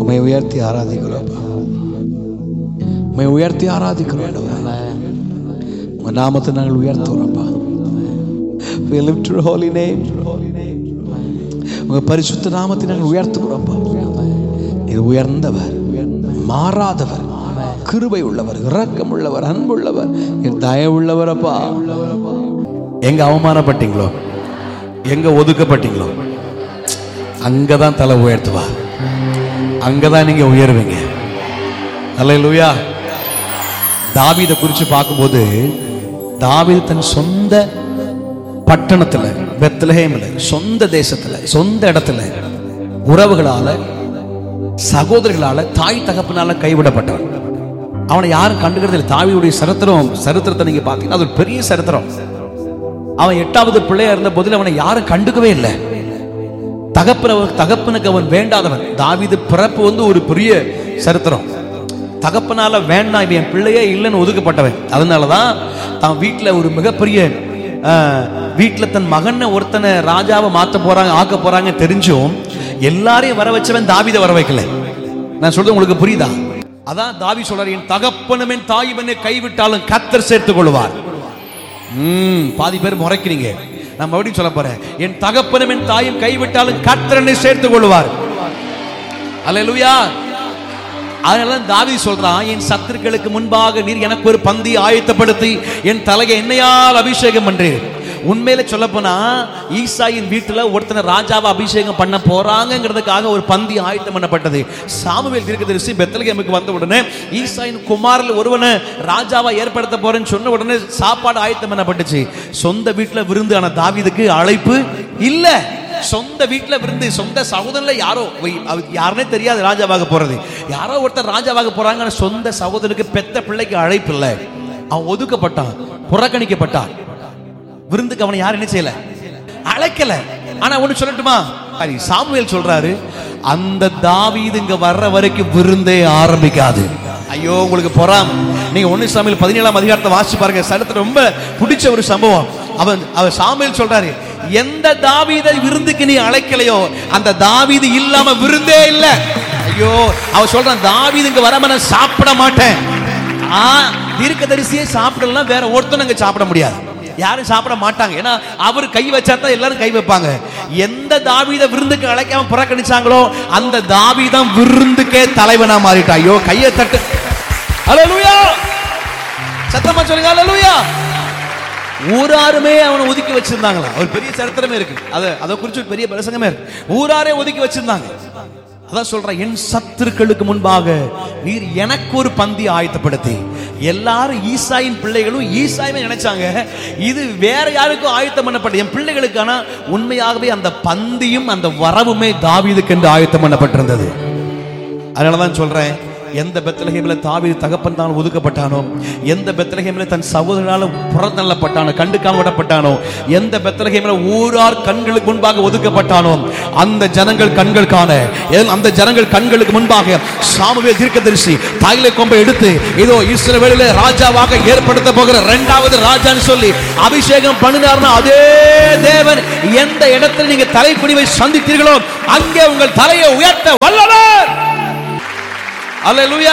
உண்மை உயர்த்தி ஆராதிக்கிறோம்ப்பா உண்மை உயர்த்தி ஆராதிக்கிறோம் ஆண்டவரே. உங்க நாமத்தை நாங்கள் உயர்த்துறோம்ப்பா We lift your holy name. உங்க பரிசுத்த நாமத்தை நாங்கள் உயர்த்துகிறோம்ப்பா இது உயர்ந்தவர் மாறாதவர் கிருபை உள்ளவர் இரக்கம் உள்ளவர் அன்புள்ளவர் என் தயவுள்ளவர் அப்பா எங்க அவமானப்பட்டீங்களோ எங்க ஒதுக்கப்பட்டீங்களோ அங்கதான் தலை உயர்த்துவார் அங்கதான் நீங்க உயர்வீங்க அல்லேலூயா தாவீதை குறித்து பார்க்கும்போது தாவீது தன் சொந்த பட்டணத்துல பெத்லஹேம்ல சொந்த தேசத்துல சொந்த இடத்துல உறவுகளால சகோதரிகளால தாய் தகப்பனால கைவிடப்பட்டவன் அவனை யாரும் கண்டுக்கிறது இல்லை தாவியுடைய சரித்திரம் சரித்திரத்தை நீங்க பார்த்தீங்கன்னா அது ஒரு பெரிய சரித்திரம் அவன் எட்டாவது பிள்ளையா இருந்த போதில் அவனை யாரும் கண்டுக்கவே இல்லை தகப்பன தகப்பனுக்கு அவன் வேண்டாதவன் தாவீது பிறப்பு வந்து ஒரு பெரிய சரித்திரம் தகப்பனால வேண்டாம் இவன் என் பிள்ளையே இல்லைன்னு ஒதுக்கப்பட்டவன் அதனாலதான் தான் வீட்டுல ஒரு மிகப்பெரிய ஆஹ், வீட்டுல தன் மகனை ஒருத்தனை ராஜாவை மாத்த போறாங்க ஆக்க போறாங்க தெரிஞ்சும் எல்லாரையும் வர வச்சவன் தாவீதை வர வைக்கல நான் சொல்றது உங்களுக்கு புரியுதா அதான் தாவி சொல்றாரு என் தகப்பனும் என் தாயும் என்னை கைவிட்டாலும் கத்தர் சேர்த்துக் கொள்வார் ம் பாதி பேர் முறைக்கிறீங்க நான் மறுபடியும் சொல்ல போறேன் என் தகப்பனும் என் தாயும் கைவிட்டாலும் கர்த்தரனை சேர்த்துக் கொள்வார் அல்லேலூயா அதனால தான் தாவி சொல்றான் என் சத்துருக்களுக்கு முன்பாக நீர் எனக்கு ஒரு பந்தி ஆயத்தப்படுத்தி என் தலையை என்னையால் அபிஷேகம் பண்றீர் உண்மையில சொல்ல போனா ஈசாயின் வீட்டுல ஒருத்தனை ராஜாவை அபிஷேகம் பண்ண போறாங்கிறதுக்காக ஒரு பந்தி ஆயத்தம் பண்ணப்பட்டது சாமுவேல் தீர்க்கதரிசி பெத்தலகேமுக்கு வந்த உடனே ஈசாயின் குமாரில் ஒருவனை ராஜாவா ஏற்படுத்த போறேன்னு சொன்ன உடனே சாப்பாடு ஆயத்தம் பண்ணப்பட்டுச்சு சொந்த வீட்டுல விருந்து ஆன தாவீதுக்கு அழைப்பு இல்ல சொந்த வீட்டுல விருந்து சொந்த சகோதரன்ல யாரோ வை- அவ- யாருனே தெரியாது ராஜாவாக போறது யாரோ ஒருத்தர் ராஜாவாக போறாங்க ஆனா சொந்த சகோதரனுக்கு பெத்த பிள்ளைக்கு அழைப்பு இல்லை அவன் ஒதுக்கப்பட்டான் புறக்கணிக்கப்பட்டான் விருந்துக்கு அவனை யாரும் என்ன செய்யல அழைக்கல ஆனா ஒண்ணு சொல்லட்டுமா சரி, சாமுவேல் சொல்றாரு அந்த தாவீது இங்க வர்ற வரைக்கும் விருந்தே ஆரம்பிக்காது ஐயோ உங்களுக்கு பொறாம் நீங்க ஒண்ணு சாமியில் பதினேழாம் அதிகாரத்தை வாசிச்சு பாருங்க சரித்திரம் ரொம்ப பிடிச்ச ஒரு சம்பவம் அவன் அவன் சாமுவேல் சொல்றாரு எந்த தாவீதை விருந்துக்கு நீ அழைக்கலையோ அந்த தாவீது இல்லாம விருந்தே இல்ல ஐயோ அவன் சொல்றான் தாவீது இங்க வராம நான் சாப்பிட மாட்டேன் ஆ தீர்க்கதரிசியே சாப்பிடலாம் வேற ஒருத்தனும் இங்க சாப்பிட முடியாது யாரும் சாப்பிட மாட்டாங்க ஏன்னா அவர் கை வச்சா தான் எல்லாரும் கை வைப்பாங்க எந்த தாவீத விருந்துக்கு அழைக்காம புறக்கணிச்சாங்களோ அந்த தாவீதம் விருந்துக்கே தலைவனா மாறிட்டா ஐயோ கையை தட்டு ஹalleluya சத்தமா சொல்லுங்க ஹalleluya ஊராருமே அவனை ஒதுக்கி வச்சிருந்தாங்களா ஒரு பெரிய சரித்திரமே இருக்கு அதை அதை குறிச்சு ஒரு பெரிய பிரசங்கமே இருக்கு ஊராரே ஒதுக்கி வச்சிருந்தாங்க அதான் சொல்றேன் என் சத்துருக்களுக்கு முன்பாக நீர் எனக்கு ஒரு பந்தி ஆயத்தப்படுத்தி எல்லாரும் ஈசாயின் பிள்ளைகளும் ஈசாயுமே நினைச்சாங்க இது வேற யாருக்கும் ஆயத்தம் பண்ணப்பட்ட என் பிள்ளைகளுக்கு ஆனா உண்மையாகவே அந்த பந்தியும் அந்த வரவுமே தாவீதுக்கு என்று ஆயத்தம் பண்ணப்பட்டிருந்தது அதனாலதான் சொல்றேன் எந்த பெத்தலகேமில தாவீது தகப்பன் தான் ஒதுக்கப்பட்டானோ எந்த பெத்தலகேமில தன் சகோதரனால புறந்தள்ளப்பட்டானோ கண்டுக்காம விடப்பட்டானோ எந்த பெத்தலகேமில ஊரார் கண்களுக்கு முன்பாக ஒதுக்கப்பட்டானோ அந்த ஜனங்கள் கண்கள் காண எல்- அந்த ஜனங்கள் கண்களுக்கு முன்பாக சாமுவேல் தீர்க்கதரிசி தாயிலை கொம்பை எடுத்து இதோ இஸ்ரவேலிலே ராஜாவாக ஏற்படுத்த போகிற இரண்டாவது ராஜான்னு சொல்லி அபிஷேகம் பண்ணினார்னா அதே தேவன் எந்த இடத்துல நீங்க தலைக்குடிவை சந்தித்தீர்களோ அங்கே உங்கள் தலையை உயர்த்த வல்லவர் அல்லேலூயா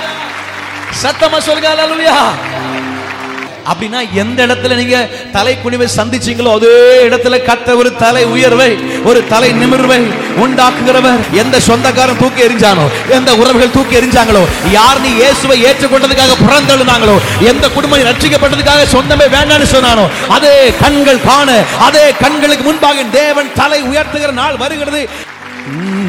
சத்தமா சொல்லுங்க அல்லேலூயா அப்படின்னா எந்த இடத்துல நீங்க தலை குனிவை சந்திச்சீங்களோ அதே இடத்துல கத்த ஒரு தலை உயர்வை ஒரு தலை நிமிர்வை உண்டாக்குகிறவர் எந்த சொந்தக்காரன் தூக்கி எறிஞ்சானோ எந்த உறவுகள் தூக்கி எறிஞ்சாங்களோ யார் நீ இயேசுவை ஏற்றுக்கொண்டதுக்காக புறந்தழுனாங்களோ எந்த குடும்பம் ரட்சிக்கப்பட்டதுக்காக சொந்தமே வேண்டாம்னு சொன்னானோ அதே கண்கள் காண அதே கண்களுக்கு முன்பாக தேவன் தலை உயர்த்துகிற நாள் வருகிறது